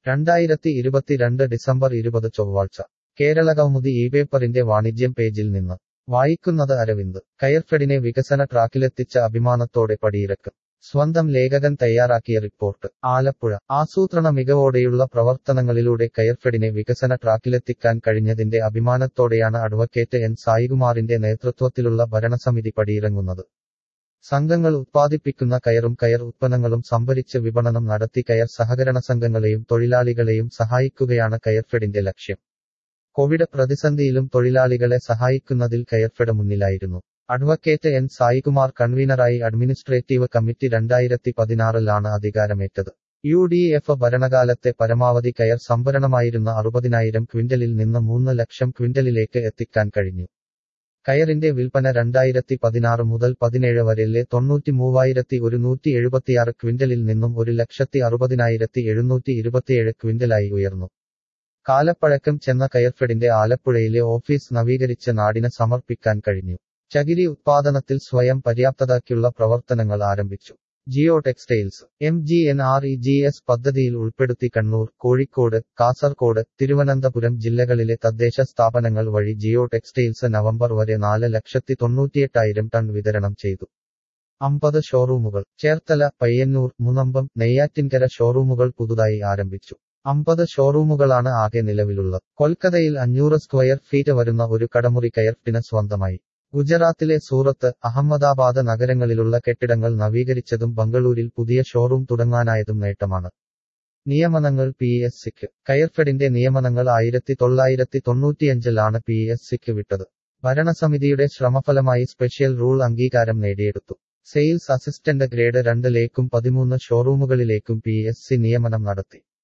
രണ്ടായിരത്തി ഇരുപത്തിരണ്ട് ഡിസംബർ ഇരുപത് ചൊവ്വാഴ്ച കേരള കൗമുദി ഈ പേപ്പറിന്റെ വാണിജ്യം പേജിൽ നിന്ന് വായിക്കുന്നത് അരവിന്ദ് കയർഫെഡിനെ വികസന ട്രാക്കിലെത്തിച്ച അഭിമാനത്തോടെ പടിയിറക്കും സ്വന്തം ലേഖകൻ തയ്യാറാക്കിയ റിപ്പോർട്ട് ആലപ്പുഴ ആസൂത്രണ മികവോടെയുള്ള പ്രവർത്തനങ്ങളിലൂടെ കയർഫെഡിനെ വികസന ട്രാക്കിലെത്തിക്കാൻ കഴിഞ്ഞതിന്റെ അഭിമാനത്തോടെയാണ് അഡ്വക്കേറ്റ് എൻ സായികുമാറിന്റെ നേതൃത്വത്തിലുള്ള ഭരണസമിതി പടിയിറങ്ങുന്നത് സംഘങ്ങൾ ഉത്പാദിപ്പിക്കുന്ന കയറും കയർ ഉത്പന്നങ്ങളും സംഭരിച്ച് വിപണനം നടത്തി കയർ സഹകരണ സംഘങ്ങളെയും തൊഴിലാളികളെയും സഹായിക്കുകയാണ് കയർഫെഡിന്റെ ലക്ഷ്യം കോവിഡ് പ്രതിസന്ധിയിലും തൊഴിലാളികളെ സഹായിക്കുന്നതിൽ കയർഫെഡ് മുന്നിലായിരുന്നു അഡ്വക്കേറ്റ് എൻ സായികുമാർ കൺവീനറായി അഡ്മിനിസ്ട്രേറ്റീവ് കമ്മിറ്റി രണ്ടായിരത്തി പതിനാറിലാണ് അധികാരമേറ്റത് യു ഡി എഫ് ഭരണകാലത്തെ പരമാവധി കയർ സംഭരണമായിരുന്ന അറുപതിനായിരം ക്വിന്റലിൽ നിന്ന് മൂന്ന് ലക്ഷം ക്വിന്റലിലേക്ക് എത്തിക്കാൻ കഴിഞ്ഞു കയറിന്റെ വിൽപ്പന രണ്ടായിരത്തി പതിനാറ് മുതൽ പതിനേഴ് വരെയിലെ തൊണ്ണൂറ്റി മൂവായിരത്തി ഒരുന്നൂറ്റി എഴുപത്തിയാറ് ക്വിന്റലിൽ നിന്നും ഒരു ലക്ഷത്തി അറുപതിനായിരത്തി എഴുന്നൂറ്റി ഇരുപത്തിയേഴ് ക്വിന്റലായി ഉയർന്നു കാലപ്പഴക്കം ചെന്ന കയർഫെഡിന്റെ ആലപ്പുഴയിലെ ഓഫീസ് നവീകരിച്ച് നാടിന് സമർപ്പിക്കാൻ കഴിഞ്ഞു ചകിരി ഉത്പാദനത്തിൽ സ്വയം പര്യാപ്തതയ്ക്കുള്ള പ്രവർത്തനങ്ങൾ ആരംഭിച്ചു geo textiles M G N R E G S പദ്ധതിയിൽ ഉൾപ്പെടുത്തി കണ്ണൂർ കോഴിക്കോട് കാസർകോട് തിരുവനന്തപുരം ജില്ലകളിലെ തദ്ദേശ സ്ഥാപനങ്ങൾ വഴി ജിയോ ടെക്സ്റ്റൈൽസ് നവംബർ വരെ നാല് ലക്ഷത്തി തൊണ്ണൂറ്റിയെട്ടായിരം ടൺ വിതരണം ചെയ്തു അമ്പത് ഷോറൂമുകൾ ചേർത്തല പയ്യന്നൂർ മുനമ്പം നെയ്യാറ്റിൻകര ഷോറൂമുകൾ പുതുതായി ആരംഭിച്ചു അമ്പത് ഷോറൂമുകളാണ് ആകെ നിലവിലുള്ളത് കൊൽക്കത്തയിൽ അഞ്ഞൂറ് സ്ക്വയർ ഫീറ്റ് വരുന്ന ഒരു കടമുറി കയർഫിന് സ്വന്തമായി ഗുജറാത്തിലെ സൂറത്ത് അഹമ്മദാബാദ് നഗരങ്ങളിലുള്ള കെട്ടിടങ്ങൾ നവീകരിച്ചതും ബംഗളൂരിൽ പുതിയ ഷോറൂം തുടങ്ങാനായതും നേട്ടമാണ് നിയമനങ്ങൾ പി എസ് സിക്ക് കയർഫെഡിന്റെ നിയമനങ്ങൾ ആയിരത്തി തൊള്ളായിരത്തി തൊണ്ണൂറ്റിയഞ്ചിലാണ് പി എസ് സിക്ക് വിട്ടത് ഭരണസമിതിയുടെ ശ്രമഫലമായി സ്പെഷ്യൽ റൂൾ അംഗീകാരം നേടിയെടുത്തു സെയിൽസ് അസിസ്റ്റന്റ് ഗ്രേഡ് രണ്ടിലേക്കും പതിമൂന്ന് ഷോറൂമുകളിലേക്കും പി എസ് സി നിയമനം നടത്തി